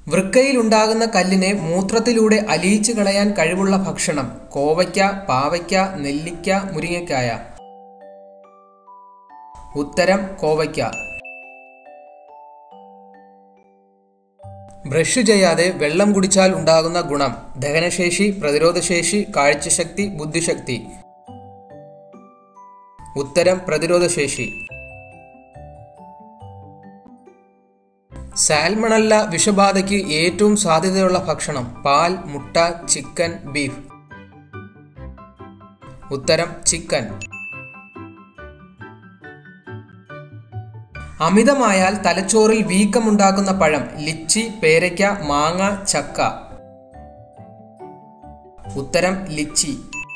വൃക്കയിൽ ഉണ്ടാകുന്ന കല്ലിനെ മൂത്രത്തിലൂടെ അലിയിച്ചു കളയാൻ കഴിവുള്ള ഭക്ഷണം കോവയ്ക്ക പാവയ്ക്ക നെല്ലിക്ക മുരിങ്ങക്കായ ഉത്തരം കോവയ്ക്ക ബ്രഷ് ചെയ്യാതെ വെള്ളം കുടിച്ചാൽ ഉണ്ടാകുന്ന ഗുണം ദഹനശേഷി പ്രതിരോധശേഷി കാഴ്ചശക്തി ബുദ്ധിശക്തി ഉത്തരം പ്രതിരോധശേഷി സാൽമണല്ല വിഷബാധയ്ക്ക് ഏറ്റവും സാധ്യതയുള്ള ഭക്ഷണം പാൽ മുട്ട ചിക്കൻ ബീഫ് ഉത്തരം ചിക്കൻ അമിതമായാൽ തലച്ചോറിൽ വീക്കമുണ്ടാക്കുന്ന പഴം ലിച്ചി പേരയ്ക്ക മാങ്ങ ചക്ക ഉത്തരം ലിച്ചി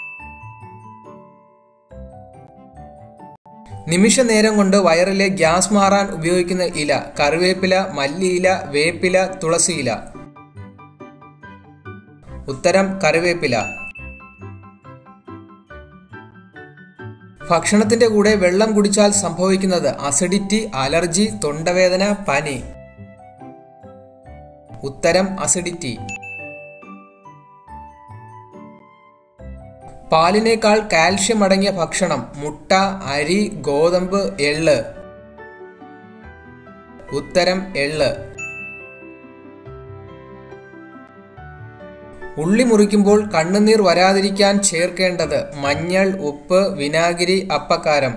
നിമിഷ നേരം കൊണ്ട് വയറിലെ ഗ്യാസ് മാറാൻ ഉപയോഗിക്കുന്ന ഇല കറിവേപ്പില മല്ലിയില വേപ്പില തുളസിയില ഉത്തരം കറിവേപ്പില ഭക്ഷണത്തിന്റെ കൂടെ വെള്ളം കുടിച്ചാൽ സംഭവിക്കുന്നത് അസിഡിറ്റി അലർജി തൊണ്ടവേദന പനി ഉത്തരം അസിഡിറ്റി പാലിനേക്കാൾ കാൽഷ്യം അടങ്ങിയ ഭക്ഷണം മുട്ട അരി ഗോതമ്പ് എള്ള് ഉത്തരം എള്ള് ഉള്ളി മുറിക്കുമ്പോൾ കണ്ണുനീർ വരാതിരിക്കാൻ ചേർക്കേണ്ടത് മഞ്ഞൾ ഉപ്പ് വിനാഗിരി അപ്പക്കാരം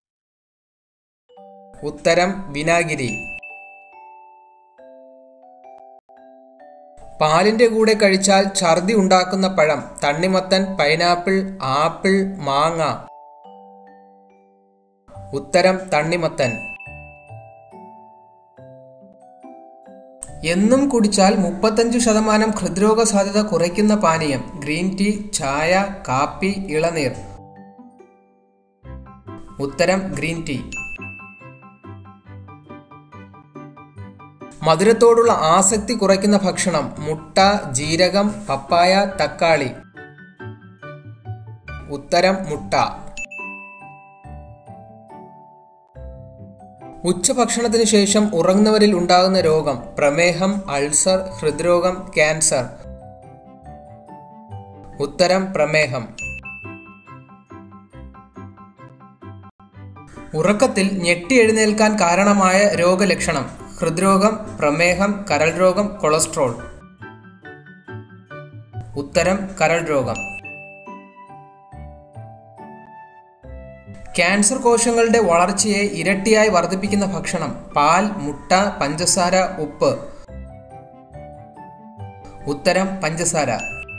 ഉത്തരം വിനാഗിരി പാലിന്റെ കൂടെ കഴിച്ചാൽ ഛർദി ഉണ്ടാക്കുന്ന പഴം തണ്ണിമത്തൻ പൈനാപ്പിൾ ആപ്പിൾ മാങ്ങ ഉത്തരം തണ്ണിമത്തൻ എന്നും കുടിച്ചാൽ മുപ്പത്തഞ്ച് ശതമാനം ഹൃദ്രോഗ സാധ്യത കുറയ്ക്കുന്ന പാനീയം ഗ്രീൻ ടീ ചായ കാപ്പി ഇളനീർ ഉത്തരം ഗ്രീൻ ടീ മധുരത്തോടുള്ള ആസക്തി കുറയ്ക്കുന്ന ഭക്ഷണം മുട്ട ജീരകം പപ്പായ തക്കാളി ഉത്തരം മുട്ട ഉച്ചഭക്ഷണത്തിന് ശേഷം ഉറങ്ങുന്നവരിൽ ഉണ്ടാകുന്ന രോഗം പ്രമേഹം അൾസർ ഹൃദ്രോഗം ക്യാൻസർ ഉത്തരം പ്രമേഹം ഉറക്കത്തിൽ ഞെട്ടി എഴുന്നേൽക്കാൻ കാരണമായ രോഗലക്ഷണം ഹൃദ്രോഗം പ്രമേഹം കരൾ രോഗം കൊളസ്ട്രോൾ ഉത്തരം കരൾ രോഗം ക്യാൻസർ കോശങ്ങളുടെ വളർച്ചയെ ഇരട്ടിയായി വർദ്ധിപ്പിക്കുന്ന ഭക്ഷണം പാൽ മുട്ട പഞ്ചസാര ഉപ്പ് ഉത്തരം പഞ്ചസാര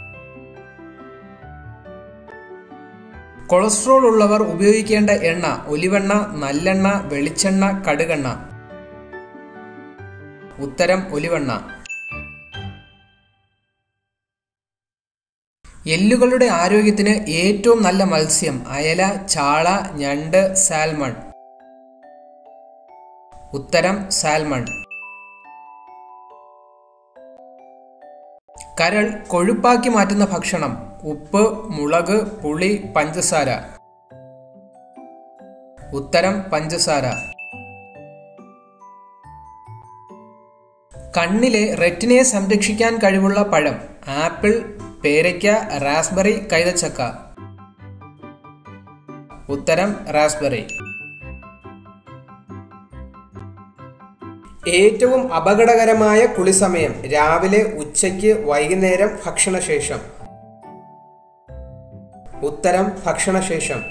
കൊളസ്ട്രോൾ ഉള്ളവർ ഉപയോഗിക്കേണ്ട എണ്ണ ഒലിവെണ്ണ നല്ലെണ്ണ വെളിച്ചെണ്ണ കടുകെണ്ണ ഉത്തരം ഒലിവെണ്ണ എല്ലുകളുടെ ആരോഗ്യത്തിന് ഏറ്റവും നല്ല മത്സ്യം അയല ചാള ഞണ്ട് സാൽമൺ ഉത്തരം സാൽമൺ കരൾ കൊഴുപ്പാക്കി മാറ്റുന്ന ഭക്ഷണം ഉപ്പ് മുളക് പുളി പഞ്ചസാര ഉത്തരം പഞ്ചസാര കണ്ണിലെ റെറ്റിനയെ സംരക്ഷിക്കാൻ കഴിവുള്ള പഴം ആപ്പിൾ പേരയ്ക്ക റാസ്ബെറി കൈതച്ചക്ക ഉത്തരം റാസ്ബെറി ഏറ്റവും അപകടകരമായ കുളിസമയം രാവിലെ ഉച്ചയ്ക്ക് വൈകുന്നേരം ഭക്ഷണശേഷം ഉത്തരം ഭക്ഷണശേഷം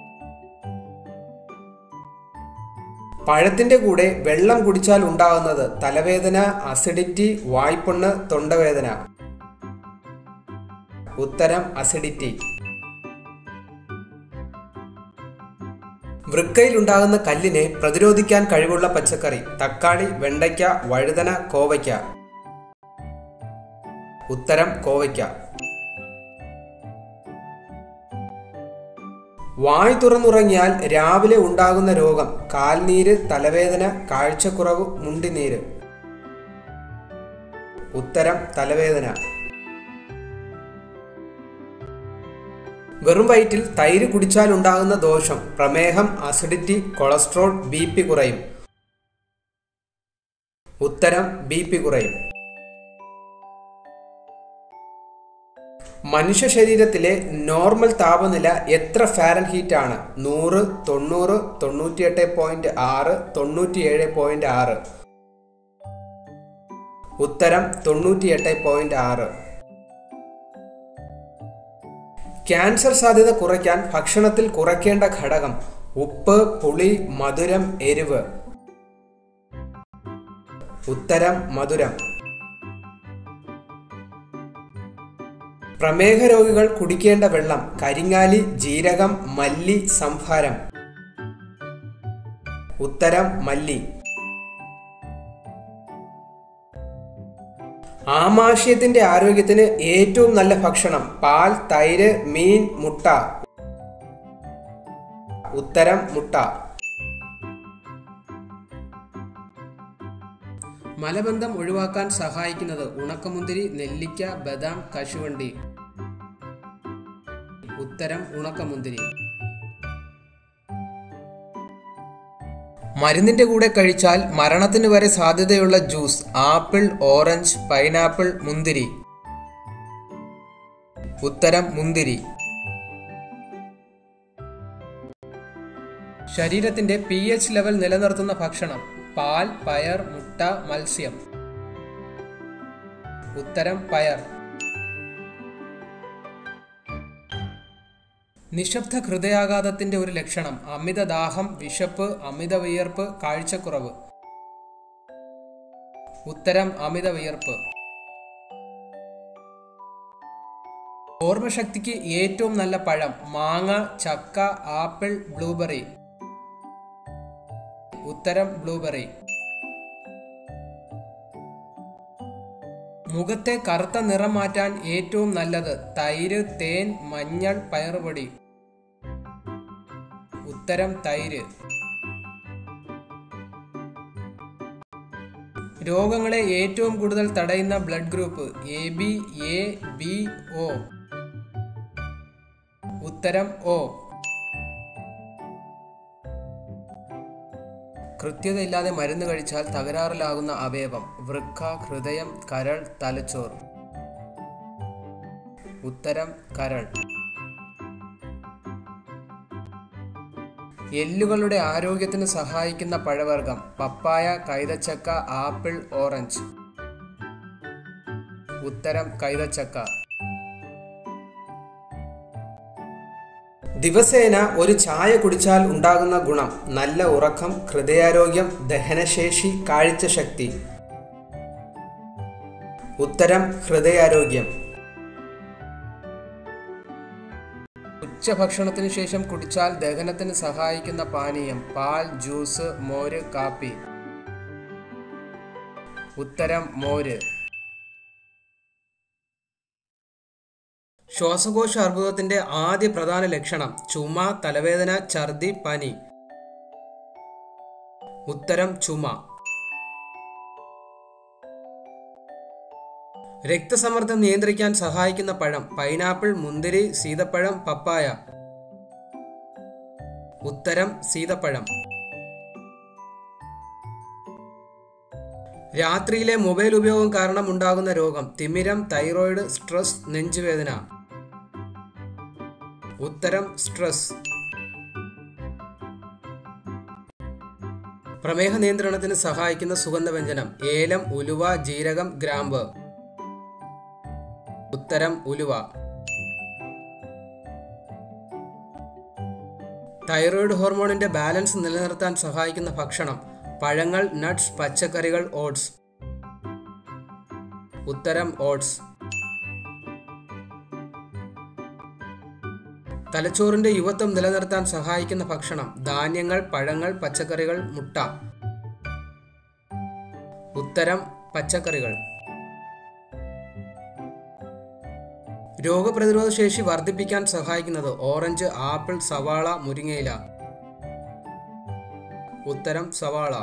പഴത്തിന്റെ കൂടെ വെള്ളം കുടിച്ചാൽ ഉണ്ടാകുന്നത് തലവേദന അസിഡിറ്റി വായ്പുണ്ണ് തൊണ്ടവേദന ഉത്തരം അസിഡിറ്റി വൃക്കയിൽ ഉണ്ടാകുന്ന കല്ലിനെ പ്രതിരോധിക്കാൻ കഴിവുള്ള പച്ചക്കറി തക്കാളി വെണ്ടയ്ക്ക വഴുതന കോവയ്ക്ക ഉത്തരം കോവയ്ക്ക വായ് തുറന്നുറങ്ങിയാൽ രാവിലെ ഉണ്ടാകുന്ന രോഗം കാൽനീര് തലവേദന കാഴ്ചക്കുറവ് മുണ്ടിനീര് ഉത്തരം തലവേദന വെറും വയറ്റിൽ തൈര് കുടിച്ചാൽ ഉണ്ടാകുന്ന ദോഷം പ്രമേഹം അസിഡിറ്റി കൊളസ്ട്രോൾ ബി പി കുറയും ഉത്തരം ബി പി കുറയും മനുഷ്യ ശരീരത്തിലെ നോർമൽ താപനില എത്ര ഫാരൻഹീറ്റ് ആണ് നൂറ് തൊണ്ണൂറ് തൊണ്ണൂറ്റിയെട്ട് പോയിന്റ് ആറ് തൊണ്ണൂറ്റിയേഴ് പോയിന്റ് ആറ് ഉത്തരം തൊണ്ണൂറ്റിയെട്ട് പോയിന്റ് ആറ് ക്യാൻസർ സാധ്യത കുറയ്ക്കാൻ ഭക്ഷണത്തിൽ കുറയ്ക്കേണ്ട ഘടകം ഉപ്പ് പുളി മധുരം എരിവ് ഉത്തരം മധുരം പ്രമേഹ രോഗികൾ കുടിക്കേണ്ട വെള്ളം കരിങ്ങാലി ജീരകം മല്ലി സംഭാരം ഉത്തരം മല്ലി ആമാശയത്തിന്റെ ആരോഗ്യത്തിന് ഏറ്റവും നല്ല ഭക്ഷണം പാൽ തൈര് മീൻ മുട്ട ഉത്തരം മുട്ട മലബന്ധം ഒഴിവാക്കാൻ സഹായിക്കുന്നത് ഉണക്കമുന്തിരി നെല്ലിക്ക ബദാം കശുവണ്ടി ഉത്തരം ഉണക്കമുന്തിരി മരുന്നിന്റെ കൂടെ കഴിച്ചാൽ മരണത്തിന് വരെ സാധ്യതയുള്ള ജ്യൂസ് ആപ്പിൾ ഓറഞ്ച് പൈനാപ്പിൾ മുന്തിരി ഉത്തരം മുന്തിരി ശരീരത്തിന്റെ പി എച്ച് ലെവൽ നിലനിർത്തുന്ന ഭക്ഷണം പാൽ പയർ മുട്ട മത്സ്യം ഉത്തരം പയർ നിശബ്ദ ഹൃദയാഘാതത്തിന്റെ ഒരു ലക്ഷണം അമിതദാഹം വിശപ്പ് അമിത വിയർപ്പ് കാഴ്ചക്കുറവ് ഉത്തരം അമിത വിയർപ്പ് ഓർമ്മശക്തിക്ക് ഏറ്റവും നല്ല പഴം മാങ്ങ ചക്ക ആപ്പിൾ ബ്ലൂബെറി ഉത്തരം ബ്ലൂബെറി മുഖത്തെ കറുത്ത നിറം മാറ്റാൻ ഏറ്റവും നല്ലത് തൈര് തേൻ മഞ്ഞൾ പയറുപൊടി ഉത്തരം തൈര് രോഗങ്ങളെ ഏറ്റവും കൂടുതൽ തടയുന്ന blood group A B A B O ഉത്തരം ഒ കൃത്യതയില്ലാതെ മരുന്ന് കഴിച്ചാൽ തകരാറിലാകുന്ന അവയവം വൃക്ക ഹൃദയം കരൾ തലച്ചോർ ഉത്തരം കരൾ എല്ലുകളുടെ ആരോഗ്യത്തിന് സഹായിക്കുന്ന പഴവർഗം പപ്പായ കൈതച്ചക്ക ആപ്പിൾ ഓറഞ്ച് ഉത്തരം കൈതച്ചക്ക ദിവസേന ഒരു ചായ കുടിച്ചാൽ ഉണ്ടാകുന്ന ഗുണം നല്ല ഉറക്കം ഹൃദയാരോഗ്യം ദഹനശേഷി കാഴ്ചശക്തി ഉത്തരം ഹൃദയാരോഗ്യം ഉച്ചഭക്ഷണത്തിന് ശേഷം കുടിച്ചാൽ ദഹനത്തിന് സഹായിക്കുന്ന പാനീയം പാൽ ജ്യൂസ് മോര് കാപ്പി ഉത്തരം മോര് ശ്വാസകോശ അർബുദത്തിന്റെ ആദ്യ പ്രധാന ലക്ഷണം ചുമ തലവേദന ഛർദി പനി ഉത്തരം ചുമ രക്തസമ്മർദ്ദം നിയന്ത്രിക്കാൻ സഹായിക്കുന്ന പഴം പൈനാപ്പിൾ മുന്തിരി സീതപ്പഴം പപ്പായ ഉത്തരം സീതപ്പഴം രാത്രിയിലെ മൊബൈൽ ഉപയോഗം കാരണം ഉണ്ടാകുന്ന രോഗം തിമിരം തൈറോയിഡ് സ്ട്രെസ് നെഞ്ചുവേദന ഉത്തരം സ്ട്രെസ് പ്രമേഹ നിയന്ത്രണത്തിന് സഹായിക്കുന്ന സുഗന്ധവ്യഞ്ജനം ഏലം ഉലുവ ജീരകം ഗ്രാമ്പ് ഉത്തരം ഉലുവ തൈറോയിഡ് ഹോർമോണിന്റെ ബാലൻസ് നിലനിർത്താൻ സഹായിക്കുന്ന ഭക്ഷണം പഴങ്ങൾ നട്ട്സ് പച്ചക്കറികൾ ഓട്സ് ഉത്തരം ഓട്സ് തലച്ചോറിന്റെ യുവത്വം നിലനിർത്താൻ സഹായിക്കുന്ന ഭക്ഷണം ധാന്യങ്ങൾ പഴങ്ങൾ പച്ചക്കറികൾ മുട്ട ഉത്തരം പച്ചക്കറികൾ രോഗപ്രതിരോധ ശേഷി വർദ്ധിപ്പിക്കാൻ സഹായിക്കുന്നത് ഓറഞ്ച് ആപ്പിൾ സവാള മുരിങ്ങയില ഉത്തരം സവാള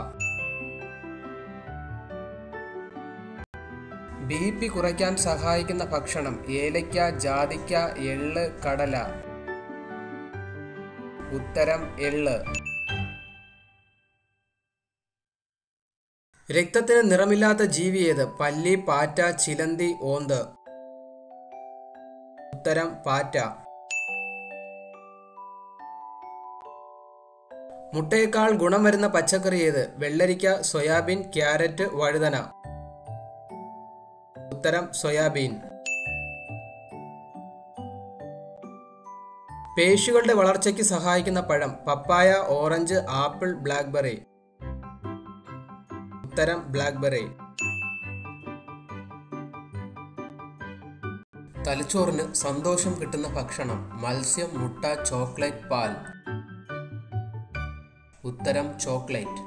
ബി പി കുറയ്ക്കാൻ സഹായിക്കുന്ന ഭക്ഷണം ഏലയ്ക്ക ജാതിക്ക എള്ള് കടല ഉത്തരം എള്ള് രക്തത്തിന് നിറമില്ലാത്ത ജീവി ഏത് പല്ലി പാറ്റ ചിലന്തി ഓന്ത് ഉത്തരം പാറ്റ മുട്ടയേക്കാൾ ഗുണം വരുന്ന പച്ചക്കറി ഏത് വെള്ളരിക്ക സോയാബീൻ ക്യാരറ്റ് വഴുതന ഉത്തരം സോയാബീൻ പേശികളുടെ വളർച്ചയ്ക്ക് സഹായിക്കുന്ന പഴം പപ്പായ ഓറഞ്ച് ആപ്പിൾ ബ്ലാക്ക്ബെറി ഉത്തരം ബ്ലാക്ക്ബെറി തലച്ചോറിന് സന്തോഷം കിട്ടുന്ന ഭക്ഷണം മത്സ്യം മുട്ട ചോക്ലേറ്റ് പാൽ ഉത്തരം ചോക്ലേറ്റ്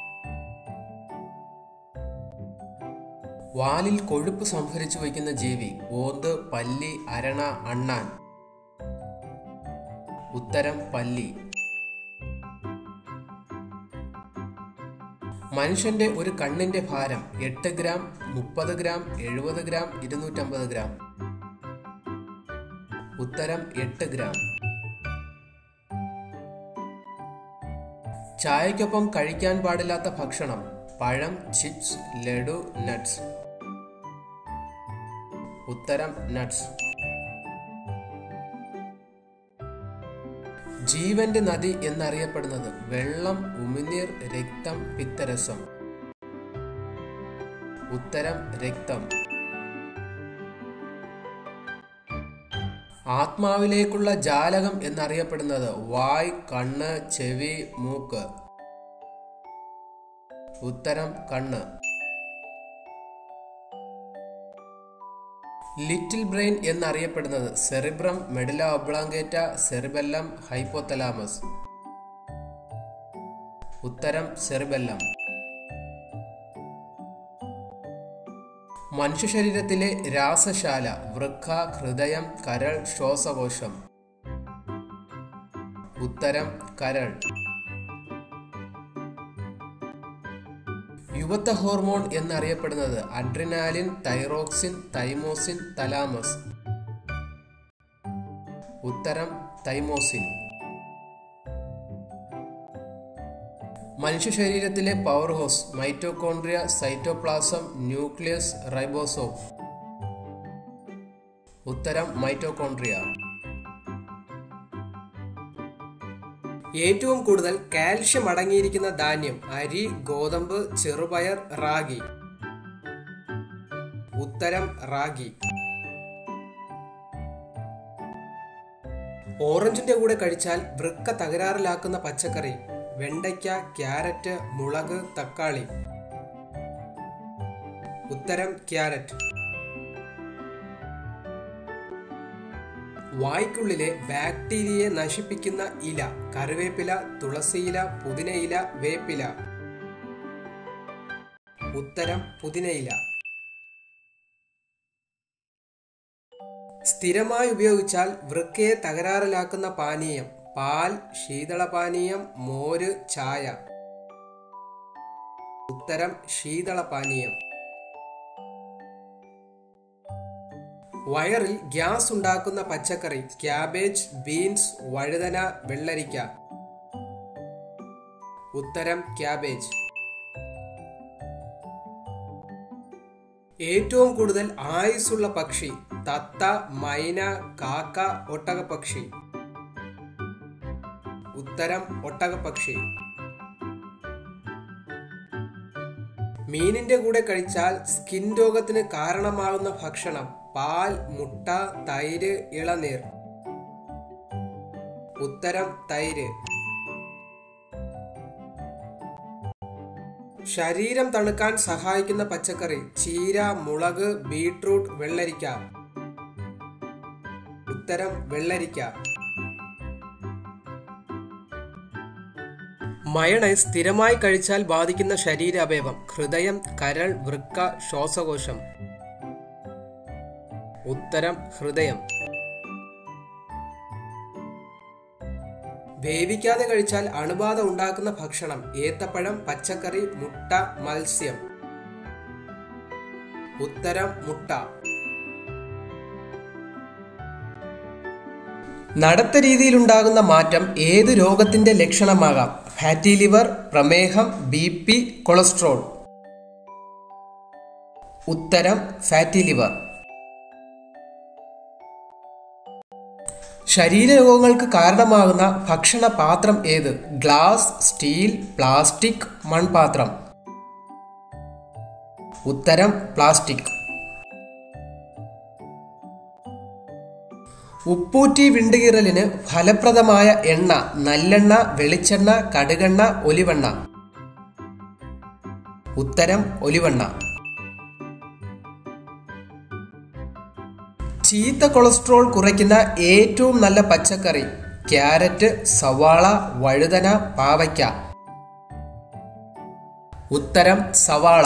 വാലിൽ കൊഴുപ്പ് സംഭരിച്ചു വയ്ക്കുന്ന ജീവി ഓന്ത് പല്ലി അരണ അണ്ണാൻ ഉത്തരം പല്ലി മനുഷ്യന്റെ ഒരു കണ്ണിന്റെ ഭാരം എട്ട് ഗ്രാം മുപ്പത് ഗ്രാം എഴുപത് ഗ്രാം ഇരുന്നൂറ്റമ്പത് ഗ്രാം ഉത്തരം എട്ട് ഗ്രാം ചായക്കൊപ്പം കഴിക്കാൻ പാടില്ലാത്ത ഭക്ഷണം പഴം ചിപ്സ് ലഡു നട്ട്സ് ഉത്തരം നട്ട്സ് ജീവന്റെ നദി എന്നറിയപ്പെടുന്നത് വെള്ളം ഉമിനീർ രക്തം പിത്തരസം ഉത്തരം രക്തം ആത്മാവിലേക്കുള്ള ജാലകം എന്നറിയപ്പെടുന്നത് വായ് കണ്ണ് ചെവി മൂക്ക് ഉത്തരം കണ്ണ് ലിറ്റിൽ ബ്രെയിൻ എന്നറിയപ്പെടുന്നത് cerebrum medulla oblongata cerebellum hypothalamus ഉത്തരം സെറിബെല്ലം മനുഷ്യ ശരീരത്തിലെ രാസശാല വൃക്ക ഹൃദയം കരൾ ശ്വാസകോശം ഉത്തരം കരൾ യുവത്വ ഹോർമോൺ എന്നറിയപ്പെടുന്നത് അഡ്രിനാലിൻ തൈറോക്സിൻ തൈമോസിൻ തലാമസ് ഉത്തരം തൈമോസിൻ മനുഷ്യ ശരീരത്തിലെ powerhouse mitochondria cytoplasm nucleus ribosome ഉത്തരം മൈറ്റോകോൺഡ്രിയ ഏറ്റവും കൂടുതൽ കാൽഷ്യം അടങ്ങിയിരിക്കുന്ന ധാന്യം അരി ഗോതമ്പ് ചെറുപയർ റാഗി ഉത്തരം റാഗി ഓറഞ്ചിന്റെ കൂടെ കഴിച്ചാൽ വൃക്ക തകരാറിലാക്കുന്ന പച്ചക്കറി വെണ്ടയ്ക്ക ക്യാരറ്റ് മുളക് തക്കാളി ഉത്തരം ക്യാരറ്റ് വായ്ക്കുള്ളിലെ ബാക്ടീരിയയെ നശിപ്പിക്കുന്ന ഇല കറിവേപ്പില തുളസിയില പുതിനയില വേപ്പില ഉത്തരം പുതിനയില സ്ഥിരമായി ഉപയോഗിച്ചാൽ വൃക്കയെ തകരാറിലാക്കുന്ന പാനീയം പാൽ ശീതളപാനീയം മോര് ചായ ഉത്തരം ശീതളപാനീയം വയറിൽ ഗ്യാസ് ഉണ്ടാക്കുന്ന പച്ചക്കറി ക്യാബേജ് ബീൻസ് വഴുതന വെള്ളരിക്ക ഉത്തരം ക്യാബേജ് ഏറ്റവും കൂടുതൽ ആയുസ്സുള്ള പക്ഷി തത്ത മൈന കാക്ക ഒട്ടകപ്പക്ഷി ഉത്തരം ഒട്ടകപ്പക്ഷി മീനിന്റെ കൂടെ കഴിച്ചാൽ സ്കിൻ രോഗത്തിന് കാരണമാകുന്ന ഭക്ഷണം പാൽ മുട്ട തൈര് ഇളനീർ ഉത്തരം തൈര് ശരീരം തണുക്കാൻ സഹായിക്കുന്ന പച്ചക്കറി ചീര മുളക് ബീട്രൂട്ട് വെള്ളരിക്ക ഉത്തരം വെള്ളരിക്ക മയണൈസ് സ്ഥിരമായി കഴിച്ചാൽ ബാധിക്കുന്ന ശരീരാവയവം ഹൃദയം കരൾ വൃക്ക ശ്വാസകോശം ഉത്തരം ഹൃദയം വേവിക്കാതെ കഴിച്ചാൽ അണുബാധ ഉണ്ടാക്കുന്ന ഭക്ഷണം ഏത്തപ്പഴം പച്ചക്കറി മുട്ട മത്സ്യം ഉത്തരം മുട്ട നടത്ത രീതിയിലുണ്ടാകുന്ന മാറ്റം ഏത് രോഗത്തിന്റെ ലക്ഷണമാകാം ഫാറ്റി ലിവർ പ്രമേഹം ബി പി കൊളസ്ട്രോൾ ഉത്തരം ഫാറ്റി ലിവർ ശരീരരോഗങ്ങൾക്ക് കാരണമാകുന്ന ഭക്ഷണ പാത്രം ഏത് ഗ്ലാസ് സ്റ്റീൽ പ്ലാസ്റ്റിക് മൺപാത്രം ഉത്തരം പ്ലാസ്റ്റിക് ഉപ്പൂറ്റി വിണ്ടുകീറലിന് ഫലപ്രദമായ എണ്ണ നല്ലെണ്ണ വെളിച്ചെണ്ണ കടുകെണ്ണ ഒലിവെണ്ണ ഉത്തരം ഒലിവെണ്ണ ചീത്ത കൊളസ്ട്രോൾ കുറയ്ക്കുന്ന ഏറ്റവും നല്ല പച്ചക്കറി ക്യാരറ്റ് സവാള വഴുതന പാവയ്ക്ക ഉത്തരം സവാള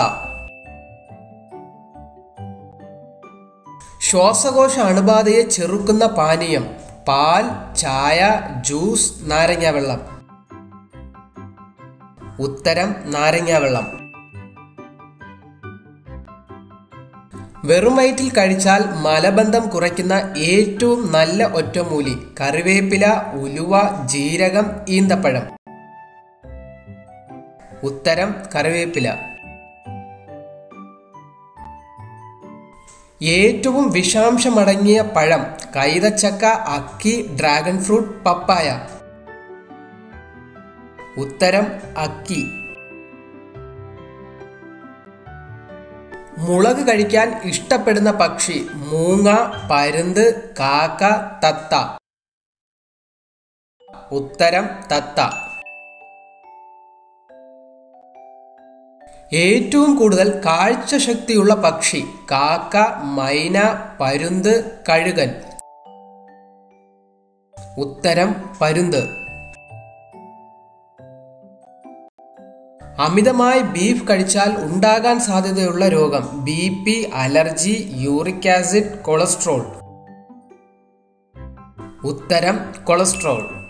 ശ്വാസകോശ അണുബാധയെ ചെറുക്കുന്ന പാനീയം പാൽ ചായ ജ്യൂസ് നാരങ്ങ വെള്ളം ഉത്തരം നാരങ്ങ വെള്ളം വെറും വയറ്റിൽ കഴിച്ചാൽ മലബന്ധം കുറയ്ക്കുന്ന ഏറ്റവും നല്ല ഒറ്റമൂലി കറിവേപ്പില ഉലുവ ജീരകം ഈന്തപ്പഴം ഉത്തരം കറിവേപ്പില ഏറ്റവും വിഷാംശമടങ്ങിയ പഴം കൈതച്ചക്ക അക്കി ഡ്രാഗൺ ഫ്രൂട്ട് പപ്പായ ഉത്തരം അക്കി മുളക് കഴിക്കാൻ ഇഷ്ടപ്പെടുന്ന പക്ഷി മൂങ്ങ പരുന്ത് കാക്ക തത്ത ഉത്തരം തത്ത ഏറ്റവും കൂടുതൽ കാഴ്ചശക്തിയുള്ള പക്ഷി കാക്ക മൈന പരുന്ത് കഴുകൻ ഉത്തരം പരുന്ത് അമിതമായി ബീഫ് കഴിച്ചാൽ ഉണ്ടാകാൻ സാധ്യതയുള്ള രോഗം B P allergy uric acid cholesterol ഉത്തരം കൊളസ്ട്രോൾ